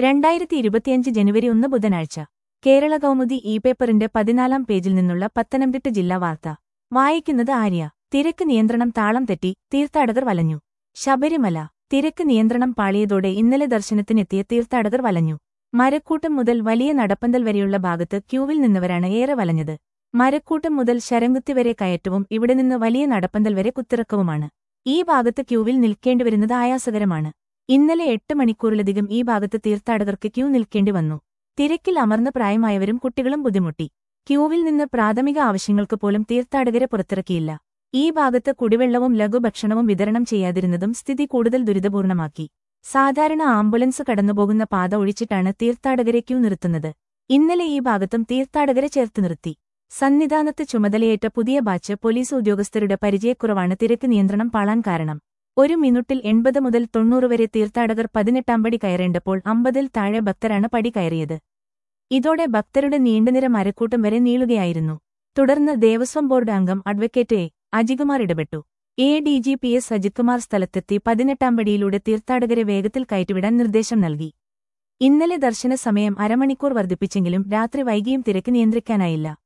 രണ്ടായിരത്തി ഇരുപത്തിയഞ്ച് ജനുവരി ഒന്ന് ബുധനാഴ്ച കേരള കൗമുദി ഇ പേപ്പറിന്റെ പതിനാലാം പേജിൽ നിന്നുള്ള പത്തനംതിട്ട ജില്ലാ വാർത്ത വായിക്കുന്നത് ആര്യ തിരക്ക് നിയന്ത്രണം താളം തെറ്റി തീർത്ഥാടകർ വലഞ്ഞു ശബരിമല തിരക്ക് നിയന്ത്രണം പാളിയതോടെ ഇന്നലെ ദർശനത്തിനെത്തിയ തീർത്ഥാടകർ വലഞ്ഞു മരക്കൂട്ടം മുതൽ വലിയ നടപ്പന്തൽ വരെയുള്ള ഭാഗത്ത് ക്യൂവിൽ നിന്നവരാണ് ഏറെ വലഞ്ഞത് മരക്കൂട്ടം മുതൽ ശരംകുത്തി വരെ കയറ്റവും ഇവിടെ നിന്ന് വലിയ നടപ്പന്തൽ വരെ കുത്തിറക്കവുമാണ് ഈ ഭാഗത്ത് ക്യൂവിൽ നിൽക്കേണ്ടിവരുന്നത് ആയാസകരമാണ് ഇന്നലെ എട്ട് മണിക്കൂറിലധികം ഈ ഭാഗത്ത് തീർത്ഥാടകർക്ക് ക്യൂ നിൽക്കേണ്ടി വന്നു തിരക്കിൽ അമർന്ന പ്രായമായവരും കുട്ടികളും ബുദ്ധിമുട്ടി ക്യൂവിൽ നിന്ന് പ്രാഥമിക ആവശ്യങ്ങൾക്ക് പോലും തീർത്ഥാടകരെ പുറത്തിറക്കിയില്ല ഈ ഭാഗത്ത് കുടിവെള്ളവും ലഘുഭക്ഷണവും വിതരണം ചെയ്യാതിരുന്നതും സ്ഥിതി കൂടുതൽ ദുരിതപൂർണമാക്കി സാധാരണ ആംബുലൻസ് കടന്നുപോകുന്ന പാത ഒഴിച്ചിട്ടാണ് തീർത്ഥാടകരെ ക്യൂ നിർത്തുന്നത് ഇന്നലെ ഈ ഭാഗത്തും തീർത്ഥാടകരെ ചേർത്ത് നിർത്തി സന്നിധാനത്ത് ചുമതലയേറ്റ പുതിയ ബാച്ച് പോലീസ് ഉദ്യോഗസ്ഥരുടെ പരിചയക്കുറവാണ് തിരക്ക് നിയന്ത്രണം പാളാൻ കാരണം ഒരു മിനിറ്റിൽ എൺപത് മുതൽ തൊണ്ണൂറ് വരെ തീർത്ഥാടകർ പതിനെട്ടാം പടി കയറേണ്ടപ്പോൾ അമ്പതിൽ താഴെ ഭക്തരാണ് പടി കയറിയത് ഇതോടെ ഭക്തരുടെ നീണ്ടനിര മരക്കൂട്ടം വരെ നീളുകയായിരുന്നു തുടർന്ന് ദേവസ്വം ബോർഡ് അംഗം അഡ്വക്കേറ്റ് എ അജികുമാർ ഇടപെട്ടു A D G P S Ajithkumar സ്ഥലത്തെത്തി പതിനെട്ടാം പടിയിലൂടെ തീർത്ഥാടകരെ വേഗത്തിൽ കയറ്റിവിടാൻ നിർദ്ദേശം നൽകി ഇന്നലെ ദർശന സമയം അരമണിക്കൂർ വർദ്ധിപ്പിച്ചെങ്കിലും രാത്രി വൈകിയും തിരക്ക് നിയന്ത്രിക്കാനായില്ല